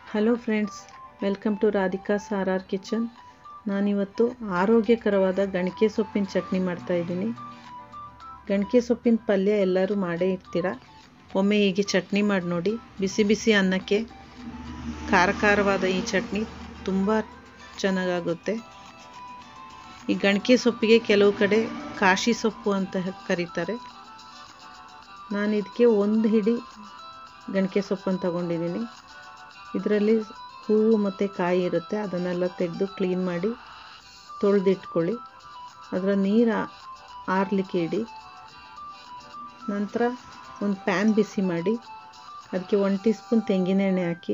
hello friends welcome to Radhika's R R kitchen ನಾನಿವತ್ತು ಆರೋಗ್ಯಕರವಾದ ಗಣಿಕೆ ಸೊಪ್ಪಿನ ಚಟ್ನಿ ಮಾಡ್ತಾಯಿದ್ದೀನಿ ಗಣಿಕೆ ಸೊಪ್ಪಿನ ಪಲ್ಯ ಎಲ್ಲರೂ ಮಾಡೇ ಇರ್ತೀರ ಒಮ್ಮೆ ಹೀಗೆ ಚಟ್ನಿ ಮಾಡಿ ನೋಡಿ ಬಿಸಿ ಬಿಸಿ ಅನ್ನಕ್ಕೆ ಖಾರ ಖಾರವಾದ ಈ ಚಟ್ನಿ ತುಂಬ ಚೆನ್ನಾಗಾಗುತ್ತೆ ಈ ಗಣಿಕೆ ಸೊಪ್ಪಿಗೆ ಕೆಲವು ಕಡೆ ಕಾಶಿ ಸೊಪ್ಪು ಅಂತ ಕರೀತಾರೆ ನಾನು ಇದಕ್ಕೆ ಒಂದು ಹಿಡಿ ಗಣಿಕೆ ಸೊಪ್ಪನ್ನು ತಗೊಂಡಿದ್ದೀನಿ ಇದರಲ್ಲಿ ಹೂವು ಮತ್ತು ಕಾಯಿ ಇರುತ್ತೆ ಅದನ್ನೆಲ್ಲ ತೆಗೆದು ಕ್ಲೀನ್ ಮಾಡಿ ತೊಳೆದಿಟ್ಕೊಳ್ಳಿ ಅದರ ನೀರು ಆರಲಿಕ್ಕೆ ಇಡಿ ನಂತರ ಒಂದು ಪ್ಯಾನ್ ಬಿಸಿ ಮಾಡಿ ಅದಕ್ಕೆ ಒನ್ ಟೀ ಸ್ಪೂನ್ ತೆಂಗಿನ ಎಣ್ಣೆ ಹಾಕಿ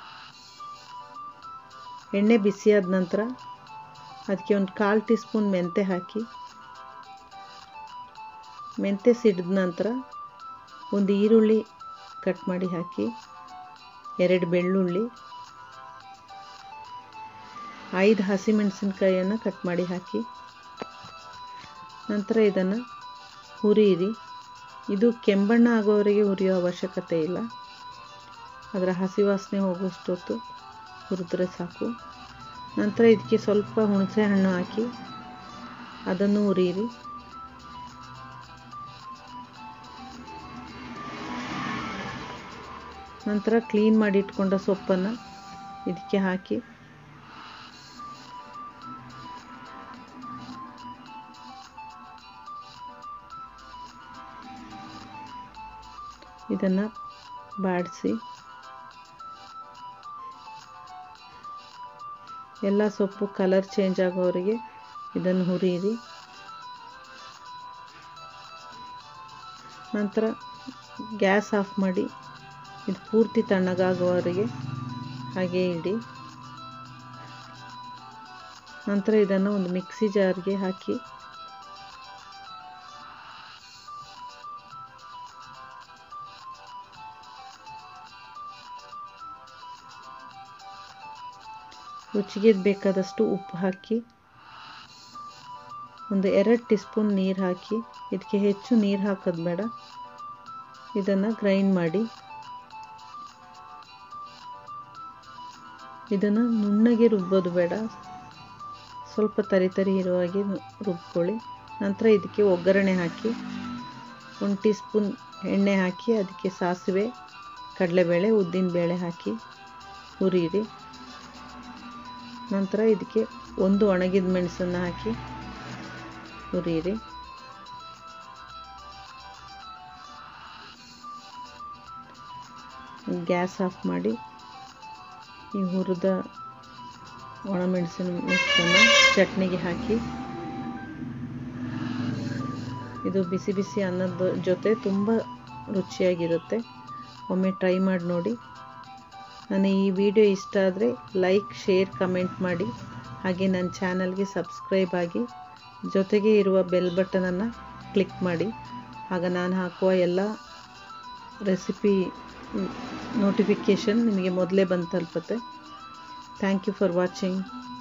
ಎಣ್ಣೆ ಬಿಸಿಯಾದ ನಂತರ ಅದಕ್ಕೆ ಒಂದು ಕಾಲು ಟೀ ಸ್ಪೂನ್ ಮೆಂತೆ ಹಾಕಿ ಮೆಂತೆ ಸಿಡಿದ ನಂತರ ಒಂದು ಈರುಳ್ಳಿ ಕಟ್ ಮಾಡಿ ಹಾಕಿ ಎರಡು ಬೆಳ್ಳುಳ್ಳಿ ಐದು ಹಸಿಮೆಣಸಿನ್ಕಾಯಿಯನ್ನು ಕಟ್ ಮಾಡಿ ಹಾಕಿ ನಂತರ ಇದನ್ನು ಹುರಿಯಿರಿ ಇದು ಕೆಂಬಣ್ಣ ಆಗೋವರೆಗೆ ಹುರಿಯೋ ಅವಶ್ಯಕತೆ ಇಲ್ಲ ಅದರ ಹಸಿ ವಾಸನೆ ಹೋಗೋಷ್ಟೊತ್ತು ಹುರಿದ್ರೆ ಸಾಕು ನಂತರ ಇದಕ್ಕೆ ಸ್ವಲ್ಪ ಹುಣಸೆ ಹಣ್ಣು ಹಾಕಿ ಅದನ್ನು ಹುರಿಯಿರಿ ನಂತರ ಕ್ಲೀನ್ ಮಾಡಿ ಇಟ್ಕೊಂಡ ಸೊಪ್ಪನ್ನು ಇದಕ್ಕೆ ಹಾಕಿ ಇದನ್ನು ಬಾಡಿಸಿ ಎಲ್ಲ ಸೊಪ್ಪು ಕಲರ್ ಚೇಂಜ್ ಆಗೋವರೆಗೆ ಇದನ್ನು ಹುರಿಯಿರಿ ನಂತರ ಗ್ಯಾಸ್ ಆಫ್ ಮಾಡಿ ಇದು ಪೂರ್ತಿ ತಣ್ಣಗಾಗುವವರೆಗೆ ಹಾಗೆ ಇಡಿ ನಂತರ ಇದನ್ನು ಒಂದು ಮಿಕ್ಸಿ ಜಾರ್ಗೆ ಹಾಕಿ ರುಚಿಗೆ ಬೇಕಾದಷ್ಟು ಉಪ್ಪು ಹಾಕಿ ಒಂದು ಎರಡು ಟೀ ಸ್ಪೂನ್ ನೀರು ಹಾಕಿ ಇದಕ್ಕೆ ಹೆಚ್ಚು ನೀರು ಹಾಕೋದು ಬೇಡ ಇದನ್ನು ಗ್ರೈಂಡ್ ಮಾಡಿ ಇದನ್ನು ನುಣ್ಣಗೆ ರುಬ್ಬೋದು ಬೇಡ ಸ್ವಲ್ಪ ತರಿ ತರಿ ಇರುವಾಗೆ ರುಬ್ಕೊಳ್ಳಿ ನಂತರ ಇದಕ್ಕೆ ಒಗ್ಗರಣೆ ಹಾಕಿ ಒಂದು ಟೀ ಸ್ಪೂನ್ ಎಣ್ಣೆ ಹಾಕಿ ಅದಕ್ಕೆ ಸಾಸಿವೆ ಕಡಲೆಬೇಳೆ ಉದ್ದಿನಬೇಳೆ ಹಾಕಿ ಹುರಿಯಿರಿ ನಂತರ ಇದಕ್ಕೆ ಒಂದು ಒಣಗಿದ ಮೆಣಸನ್ನು ಹಾಕಿ ಹುರಿಯಿರಿ ಗ್ಯಾಸ್ ಆಫ್ ಮಾಡಿ ಈ ಹುರಿದ ಒಣಮೆಣಸಿನ ಮಿಕ್ಸನ್ನು ಚಟ್ನಿಗೆ ಹಾಕಿ ಇದು ಬಿಸಿ ಬಿಸಿ ಅನ್ನದ ಜೊತೆ ತುಂಬ ರುಚಿಯಾಗಿರುತ್ತೆ ಒಮ್ಮೆ ಟ್ರೈ ಮಾಡಿ ನೋಡಿ ನಾನು ಈ ವಿಡಿಯೋ ಇಷ್ಟ ಆದರೆ ಲೈಕ್ ಶೇರ್ ಕಮೆಂಟ್ ಮಾಡಿ ಹಾಗೆ ನನ್ನ ಚಾನಲ್ಗೆ ಸಬ್ಸ್ಕ್ರೈಬ್ ಆಗಿ ಜೊತೆಗೆ ಇರುವ ಬೆಲ್ ಬಟನನ್ನು ಕ್ಲಿಕ್ ಮಾಡಿ ಆಗ ನಾನು ಹಾಕುವ ಎಲ್ಲ ರೆಸಿಪಿ ನೋಟಿಫಿಕೇಷನ್ ನಿಮಗೆ ಮೊದಲೇ ಬಂದು ತಲುಪುತ್ತೆ ಥ್ಯಾಂಕ್ ಯು ಫಾರ್ ವಾಚಿಂಗ್